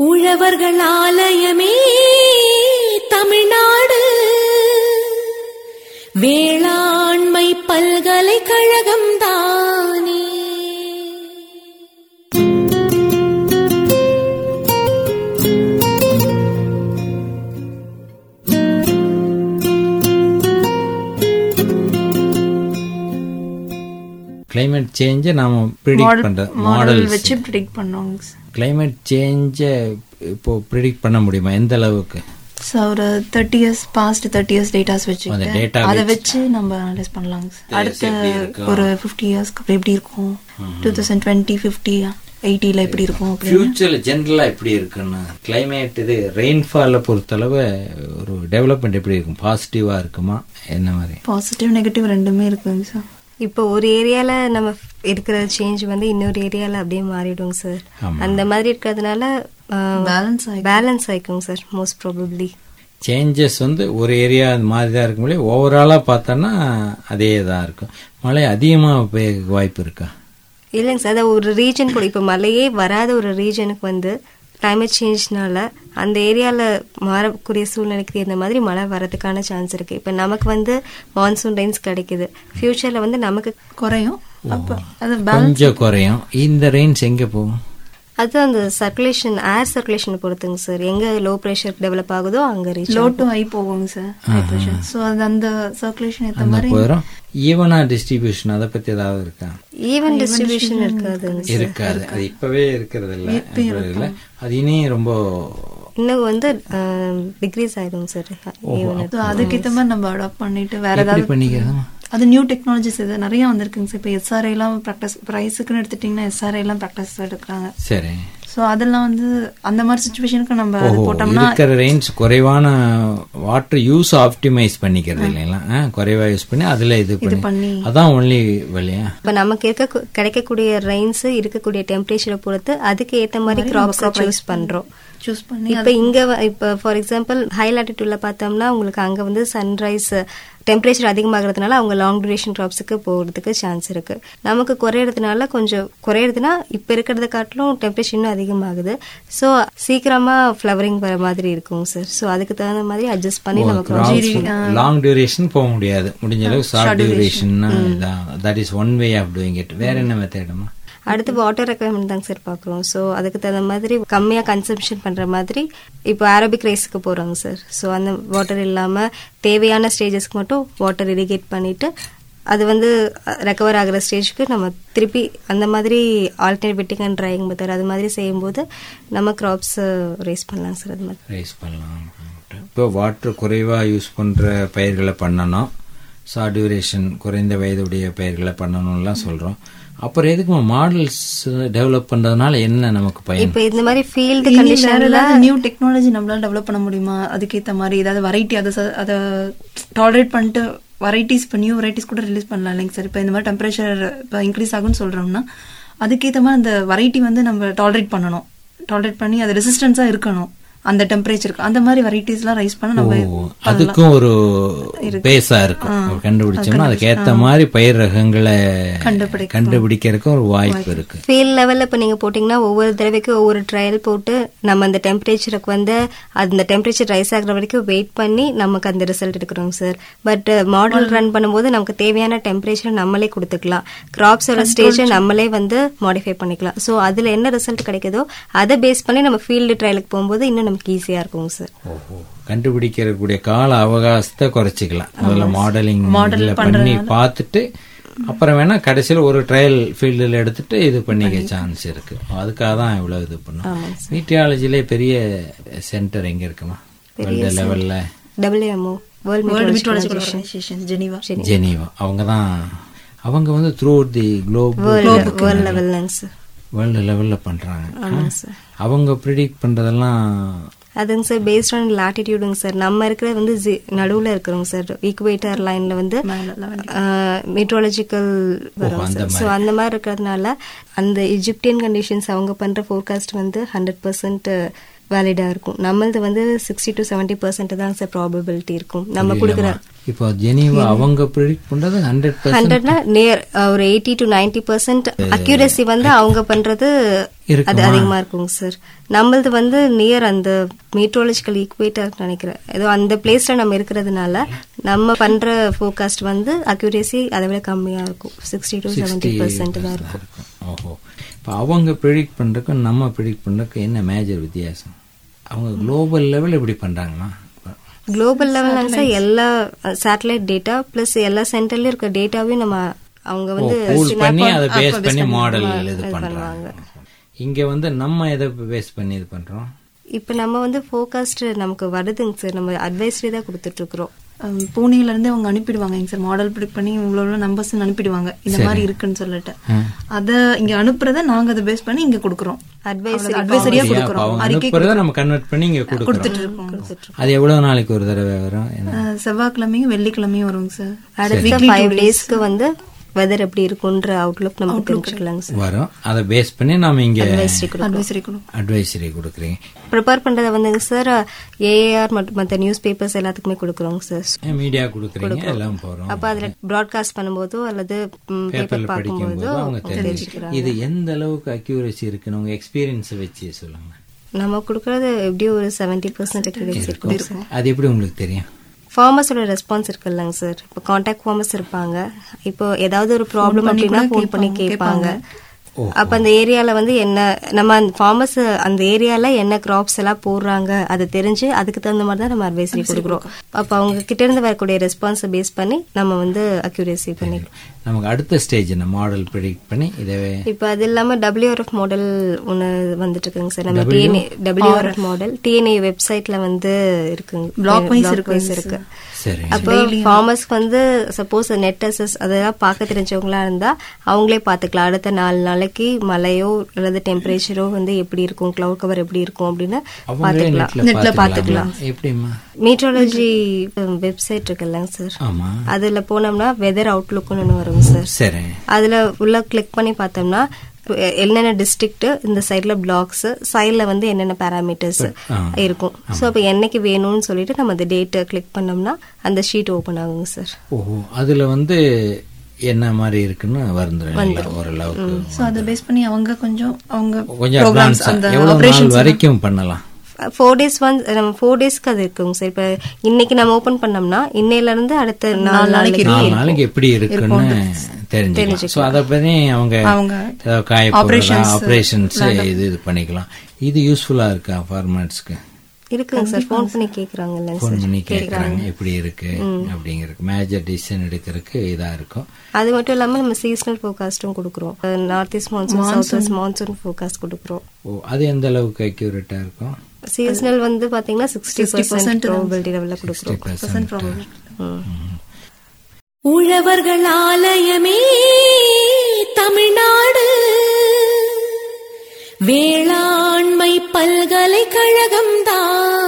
உழவர்கள் ஆலயமே தமிழ்நாடு வேளாண்மை பல்கலைக்கழகம் தானே climate சேஞ்சை நாம ப்ரிடிக்ட் பண்ற மாடல் மாடல் வச்சு ப்ரிடிக்ட் பண்ணோங்க சார் climate சேஞ்சை இப்போ ப்ரிடிக்ட் பண்ண முடியுமா எந்த அளவுக்கு ஸோ ஒரு thirty years past thirty years datas அந்த வச்சுக்கிட்டு data அதை வச்சு- வச்சு நம்ம அனலைஸ் பண்ணலாங்க சார் Yes, அடுத்த எப்படி இருக்கும்? ஒரு ஃபிஃப்டி இயர்ஸ்க்கு அப்புறம் எப்படி இருக்கும் டூ தௌசண்ட் டுவெண்ட்டி ஃபிஃப்டி எயிட்டியில் எப்படி இருக்கும் அப்படின்னு ஃபியூச்சர்ல ஜென்ரலா எப்படி இருக்குன்னு climate இது ரெயின்ஃபாலை பொறுத்தளவு ஒரு டெவலப்மெண்ட் எப்படி இருக்கும் பாசிட்டிவா இருக்குமா என்ன மாதிரி பாசிட்டிவ் நெகட்டிவ் ரெண்டுமே இருக்குங்க சார் இப்போ ஒரு ஏரியால நம்ம இருக்கிற சேஞ்ச் வந்து இன்னொரு ஏரியால அப்படியே மாறிடும் சார் ஆமா. அந்த மாதிரி இருக்கிறதுனால பேலன்ஸ் ஆகி பேலன்ஸ் ஆயிக்கும் சார் மோஸ்ட் ப்ராபப்ளி சேஞ்சஸ் வந்து ஒரு ஏரியா அந்த மாதிரி தான் இருக்கும் முடியும் ஓவராலாக பார்த்தோன்னா அதே தான் இருக்கும் மழை அதிகமாக பெய்ய வாய்ப்பு இருக்கா இல்லைங்க சார் அதான் ஒரு ரீஜன் கூட இப்போ மழையே வராத ஒரு ரீஜனுக்கு வந்து climate சேஞ்ச்னால அந்த ஏரியாவில் மாறக்கூடிய சூழ்நிலைக்கு இந்த மாதிரி மழை வரதுக்கான சான்ஸ் இருக்கு இப்போ நமக்கு வந்து மான்சூன் ரெயின்ஸ் கிடைக்குது ஃபியூச்சரில் வந்து நமக்கு குறையும் அப்போ அது பேலன்ஸ் கொஞ்சம் குறையும் இந்த ரெயின்ஸ் எங்கே போகும் அது அந்த சர்க்குலேஷன் ஏர் சர்க்குலேஷனை பொறுத்துங்க சார் எங்க லோ ப்ரெஷர் டெவலப் ஆகுதோ அங்க ரீச் லோ டு ஹை போகுங்க சார் ஹை ப்ரெஷர் ஸோ அது அந்த சர்க்குலேஷன் ஏற்ற அந்த மாதிரி போயிடும் ஈவனா டிஸ்ட்ரிபியூஷன் அதை பத்தி ஏதாவது இருக்கா ஈவன் டிஸ்ட்ரிபியூஷன் இருக்காதுங்க சார் இருக்காது அது இப்பவே இருக்கிறது இல்ல இப்ப இல்ல அது இனியும் ரொம்ப இன்னும் வந்து டிக்ரீஸ் ஆயிடும் சார் ஈவன் ஸோ அதுக்கேற்ற மாதிரி நம்ம அடாப்ட் பண்ணிட்டு வேற எப்படி ஏதாவது பண்ணிக்கிறதுமா அது நியூ டெக்னாலஜிஸ் இது நிறைய வந்திருக்குங்க சார் இப்போ எஸ்ஆர்ஐ எல்லாம் ப்ராக்டிஸ் ப்ரைஸுக்குன்னு எடுத்துட்டிங்கன்னா எஸ்ஆர்ஐ எல்லாம் ப்ராக்டிஸ் எடுக்கிறாங்க சரி ஸோ அதெல்லாம் வந்து அந்த மாதிரி சுச்சுவேஷனுக்கு நம்ம அது ஓஹோ போட்டோம்னா இருக்கிற ரெயின்ஸ் குறைவான வாட்டர் யூஸ் ஆப்டிமைஸ் பண்ணிக்கிறது இல்லைங்களா ஆ, குறைவா யூஸ் பண்ணி அதுல இது பண்ணி பண்ணி அதான் ஒன்லி வழியா இப்போ நமக்கு இருக்க கிடைக்கக்கூடிய ரெயின்ஸ் இருக்கக்கூடிய டெம்பரேச்சரை பொறுத்து அதுக்கு ஏத்த மாதிரி கிராப்ஸ் சூஸ் பண்றோம் சூஸ் பண்ணி இப்போ இங்க வ- இப்போ ஃபார் எக்ஸாம்பிள் ஹை லாட்டிடியூட்ல பார்த்தோம்னா உங்களுக்கு அங்க வந்து சன்ரைஸ் டெம்பரேச்சர் அதிகமாகிறதுனால அவங்க லாங் டியூரேஷன் கிராப்ஸுக்கு போகிறதுக்கு சான்ஸ் இருக்கு நமக்கு குறையறதுனால கொஞ்சம் குறையறதுனா இப்போ இருக்கிறத காட்டிலும் டெம்பரேச்சர் இன்னும் அதிகமாகுது ஸோ சீக்கிரமா ஃப்ளவரிங் வர மாதிரி இருக்கும் சார் ஸோ அதுக்கு தகுந்த மாதிரி அட்ஜஸ்ட் பண்ணி நமக்கு லாங் டியூரேஷன் போக முடியாது முடிஞ்ச அளவுக்கு short duration that is one way of doing it வேற என்ன மெத்தேடுமா அடுத்து வாட்டர் ரெக்குவயர்மெண்ட் தாங்க சார் பார்க்குறோம் ஸோ அதுக்கு தகுந்த மாதிரி கம்மியாக கன்சம்ஷன் பண்ணுற மாதிரி இப்போ அரபிக் ரைஸுக்கு போகிறாங்க சார் ஸோ அந்த வாட்டர் இல்லாமல் தேவையான ஸ்டேஜஸ்க்கு மட்டும் வாட்டர் இரிகேட் பண்ணிட்டு அது வந்து ரெக்கவர் ஆகிற ஸ்டேஜ்க்கு நம்ம திருப்பி அந்த மாதிரி alternate wetting and drying method அது மாதிரி செய்யும்போது நம்ம கிராப்ஸ் ரைஸ் பண்ணலாம் சார் அது மாதிரி ரைஸ் பண்ணலாம் இப்போ வாட்டர் குறைவா யூஸ் பண்ற பயிர்களை பண்ணணும் ஷார்ட் டியூரேஷன் குறைந்த வயதுடைய பயிர்களை பண்ணணும்லாம் சொல்றோம் அப்புறம் எதுக்குமா மாடல்ஸ் டெவலப் பண்றதுனால என்ன நமக்கு பயன் இப்போ இந்த மாதிரி ஃபீல்டு இனி வேற கண்டிஷனில் ஏதாவது நியூ டெக்னாலஜி நம்மளால டெவலப் பண்ண முடியுமா அதுக்கேற்ற மாதிரி ஏதாவது வெரைட்டி அதை ச- அதை டாலரேட் பண்ணிட்டு வெரைட்டிஸ் இப்போ நியூ வெரைட்டிஸ் கூட ரிலீஸ் பண்ணலாம் இல்லைங்க சார் இப்போ இந்த மாதிரி டெம்பரேச்சர் இப்போ இன்க்ரீஸ் ஆகும்னு சொல்றோம்னா அதுக்கேற்ற மாதிரி அந்த வெரைட்டி வந்து நம்ம டாலரேட் பண்ணணும் டாலரேட் பண்ணி அது ரெசிஸ்டன்ஸா இருக்கணும் அந்த டெம்பரேச்சருக்கு அந்த மாதிரி வெரைட்டிஸ்லாம் ரைஸ் பண்ண நம்ம ஓ, அதுக்கும் ஒரு பேஸா இருக்கும் கண்டுபிடிச்சோம்னா அதுக்கு ஏத்த மாதிரி பயிர் ரகங்களை கண்டுபிடிக்கிறதுக்கு ஒரு வாய்ப்பு இருக்கு ஃபீல்ட் லெவலில் இப்போ நீங்கள் போட்டிங்கன்னா ஒவ்வொரு தடவைக்கு ஒவ்வொரு ட்ரையல் போட்டு நம்ம அந்த டெம்பரேச்சருக்கு வந்து அந்த டெம்பரேச்சர் ரைஸ் ஆகுற வரைக்கும் வெயிட் பண்ணி நமக்கு அந்த ரிசல்ட் எடுக்கிறோம் சார் பட் மாடல் ரன் பண்ணும்போது நமக்கு தேவையான டெம்பரேச்சர் நம்மளே கொடுத்துக்கலாம் கிராப்ஸோட ஸ்டேஜை நம்மளே வந்து மாடிஃபை பண்ணிக்கலாம் ஸோ அதில் என்ன ரிசல்ட் கிடைக்குதோ அதை பேஸ் பண்ணி நம்ம ஃபீல்டு ட்ரையலுக்கு போகும்போது இன்னும் நமக்கு ஈஸியாக இருக்கும் சார் ஓஹோ கண்டுபிடிக்கிறக்கூடிய கால அவகாசத்தை குறைச்சிக்கலாம் முதல்ல மாடலிங் பண்ணி பார்த்துட்டு அப்புறம் வேணா கடைசியில் ஒரு ட்ரையல் ஃபீல்டில் எடுத்துட்டு இது பண்ணிக்க சான்ஸ் இருக்கு அதுக்காக தான் இவ்வளவு இது பண்ணும் மீட்டியாலஜிலே பெரிய சென்டர் எங்க இருக்குமா வேர்ல்டு லெவல்ல W M O world world meteorology meteorological organisation Geneva Geneva அவங்க தான் அவங்க வந்து த்ரூ தி குளோப் வேர்ல்ட் லெவல்லங்க சார் வேர்ல்டு லெவல்ல பண்றாங்க ஆமாங்க சார் அவங்க ப்ரிடிக்ட் பண்றதெல்லாம் அதுங்க சார் பேஸ்ட் ஆன் லாட்டிடியூடுங்க சார் நம்ம இருக்கிறது வந்து நடுவில் இருக்கிறோங்க சார் ஈக்குவேட்டர் லைன்ல வந்து மெட்ரோலஜிக்கல் வரும் சார் ஸோ அந்த மாதிரி இருக்கிறதுனால அந்த இஜிப்டியன் கண்டிஷன்ஸ் அவங்க பண்ற ஃபோர்காஸ்ட் வந்து ஹண்ட்ரட் பர்சன்ட் வேலிடா இருக்கும் நம்மளது வந்து சிக்ஸ்டி டு செவன்டி பர்சன்ட் தான் சார் ப்ராபபிலிட்டி இருக்கும் நம்ம கொடுக்குற இப்போ ஜெனீவா அவங்க ப்ரிடிக்ட் பண்றது ஹண்ட்ரட் பர்சன்ட் ஹண்ட்ரட்னா நேர் ஒரு eighty to ninety percent accuracy வந்து அவங்க பண்றது இருக்குமா? அது அதிகமா இருக்குங்க சார் நம்மளது வந்து நியர் அந்த மீட்ரோலஜிக்கல் ஈக்குவேட்டர் நினைக்கிறேன் ஏதோ அந்த பிளேஸ்ல நம்ம இருக்கிறதுனால நம்ம பண்ற ஃபோகாஸ்ட் வந்து அக்யூரேசி அதை விட கம்மியா இருக்கும் சிக்ஸ்டி டு செவன்டி பர்சன்ட் தான் இருக்கும் ஓஹோ இப்போ அவங்க ப்ரிடிக்ட் பண்றதுக்கும் நம்ம ப்ரிடிக்ட் பண்றதுக்கும் என்ன மேஜர் வித்தியாசம் அவங்க குளோபல் லெவல் எப்படி பண்றாங்களா குளோபல் லெவல் சார் எல்லா சேட்டலைட் டேட்டா பிளஸ் எல்லா சென்டர்லயும் இருக்க டேட்டாவையும் நம்ம அவங்க வந்து பூல் பண்ணி அதை பேஸ் பண்ணி மாடல் இது பண்றாங்க இங்க வந்து நம்ம எதை பேஸ் பண்ணி இது பண்றோம் இப்ப நம்ம வந்து ஃபோகாஸ்ட் நமக்கு வருதுங்க சார் நம்ம அட்வைஸ்ரி தான் கொடுத்துட்டு இருக்கிறோம் அஹ் பூனேல இருந்து அவங்க அனுப்பிடுவாங்க எங்க சார் மாடல் ப்ரிடிக் பண்ணி இவ்வளவு நம்பர்ஸ் அனுப்பிடுவாங்க இந்த மாதிரி இருக்குன்னு சொல்லிட்டு அத இங்க அனுப்புறத நாங்க அதை பேஸ் பண்ணி இங்க கொடுக்குறோம் Advisory அட்வைசரியா அப்ப கொடுக்குறோம் அவங்க அறிக்கை அனுப்புறத நம்ம கன்வெர்ட் பண்ணி இங்க கொடுத்துட்டு கொடுக்குறோம் இருக்கோம் அது எவ்வளவு நாளைக்கு ஒரு தடவை வரும் என்ன அஹ் செவ்வாய்க்கிழமையும் வெள்ளிக்கிழமையும் வருங்க சார் அடுத்த ஃபைவ் டேஸ்க்கு வந்து வெதர் எப்படி இருக்குன்ற அவுட்லுக் நமக்கு தெரிஞ்சுக்கலாங்க சார் வரும் அதை பேஸ் பண்ணி நாம இங்க அட்வைஸ்ரி கொடுக்கும் அட்வைசரி கொடுக்கும் அட்வைசரி கொடுக்குறீங்க ப்ரிப்பேர் பண்றத வந்துங்க சார் ஏஏஆர் மற்றும் மற்ற நியூஸ் பேப்பர்ஸ் எல்லாத்துக்குமே கொடுக்குறோங்க சார் மீடியா கொடுக்குறீங்க எல்லாம் போறோம் அப்ப அதுல ப்ராட்காஸ்ட் பண்ணும்போதோ அல்லது பேப்பர் பேப்பர்ல படிக்கும் பார்க்கும்போதோ போது அவங்க தெரிஞ்சுக்கிறாங்க இது எந்த அளவுக்கு அக்யூரசி இருக்குன்னு உங்க எக்ஸ்பீரியன்ஸ் வச்சு சொல்லுங்க நம்ம கொடுக்கறது எப்படியும் ஒரு செவன்டி பர்சன்ட் இருக்கும் அது எப்படி உங்களுக்கு தெரியும் ஃபார்மஸோட ரெஸ்பான்ஸ் இருக்குல்லங்க சார் இப்போ காண்டாக்ட் ஃபார்மஸ் இருப்பாங்க இப்போ ஏதாவது ஒரு ப்ராப்ளம் அப்படின்னா ஃபோன் பண்ணி கேட்பாங்க அப்ப அந்த ஏரியால வந்து என்ன நம்ம அந்த ஃபார்மஸ் அந்த ஏரியால என்ன கிராப்ஸ் எல்லாம் போடுறாங்க அதை தெரிஞ்சு அதுக்கு தகுந்த மாதிரி தான் நம்ம அட்வைசரி கொடுக்குறோம் அப்ப அவங்க கிட்ட இருந்து வரக்கூடிய ரெஸ்பான்ஸை பேஸ் பண்ணி நம்ம வந்து அக்யூரேசி பண்ணிக்கிறோம் நமக்கு அடுத்த ஸ்டேஜ் என்ன மாடல் ப்ரிடிக்ட் பண்ணி இதவே இப்போ அது இல்லாம டபிள்யூஆர்எஃப் மாடல் ஒன்று வந்துட்டு இருக்குங்க சார் நம்ம டிஎன்ஏ டபிள்யூஆர்எஃப் மாடல் டிஎன்ஏ வெப்சைட்ல வந்து இருக்குங்க Block wise Block இருக்குங்க wise இருக்கு சரி அப்போ ஃபார்மர்ஸ்க்கு வந்து சப்போஸ் நெட் அசஸ் அதெல்லாம் பார்க்க தெரிஞ்சவங்களா இருந்தா அவங்களே பார்த்துக்கலாம் அடுத்த நாலு நாளைக்கு மழையோ அல்லது டெம்பரேச்சரோ வந்து எப்படி இருக்கும் கிளவுட் கவர் எப்படி இருக்கும் அப்படின்னு அவங்களே பார்த்துக்கலாம் நெட்ல நெட்ல பாத்துக்கலாம் பார்த்துக்கலாம் எப்படிமா மீட்ரோலஜி வெப்சைட் இருக்குல்லங்க சார் ஆமா அதுல போனோம்னா வெதர் அவுட்லுக்னு ஒன்று வருங்க சார் சரி அதுல உள்ள கிளிக் பண்ணி பார்த்தோம்னா இப்ப என்னென்ன டிஸ்ட்ரிக்ட் இந்த சைட்ல பிளாக்ஸ் சைட்ல வந்து என்னென்ன பேராமீட்டர்ஸ் ஆ. இருக்கும் ஸோ அப்போ என்னைக்கு வேணும்னு சொல்லிட்டு நம்ம அந்த டேட்டை கிளிக் பண்ணோம்னா அந்த ஷீட் ஓபன் ஆகுங்க சார் ஓஹோ அதுல வந்து என்ன மாதிரி இருக்குன்னு வந்துடும் ஓரளவுக்கு சோ அதை பேஸ் பண்ணி அவங்க கொஞ்சம் அவங்க கொஞ்சம் programs, அட்வான்ஸ் அந்த எவ்வளவு நாள் operations வரைக்கும் பண்ணலாம் ஃபோர் டேஸ் வந்து நம்ம ஃபோர் டேஸ்க்கு அது இருக்குங்க சார் இப்போ இன்னைக்கு நம்ம ஓபன் பண்ணோம்னா இன்னையில இருந்து அடுத்த நாலு நாளைக்கு நாலு நாளைக்கு எப்படி இருக்குன்னு தெரிஞ்சுக்கலாம் சோ அத பத்தி அவங்க அவங்க ஏதாவது காய போடுறதா ஆபரேஷன்ஸ் இது இது பண்ணிக்கலாம் இது யூஸ்ஃபுல்லா இருக்கா ஃபார்மேட்ஸ்க்கு இருக்குங்க சார் ஃபோன் பண்ணி கேக்குறாங்கல்ல ஃபோன் பண்ணி கேக்குறாங்க எப்படி இருக்கு அப்படிங்கறதுக்கு மேஜர் டிசிஷன் எடுக்கிறதுக்கு இதா இருக்கும் அது மட்டும் இல்லாம நம்ம சீசனல் ஃபோகாஸ்டும் கொடுக்குறோம் north east monsoon south west monsoon forecast கொடுக்குறோம் ஓ அது எந்த அளவுக்கு அக்யூரேட்டா இருக்கும் சீசனல் வந்து பாத்தீங்கன்னா சிக்ஸ்டி பர்சன்ட் ப்ராபபிலிட்டி லெவலில் கொடுக்குறோம் 60% உழவர்கள் ஆலயமே தமிழ்நாடு வேளாண்மை பல்கலைக்கழகம் தான்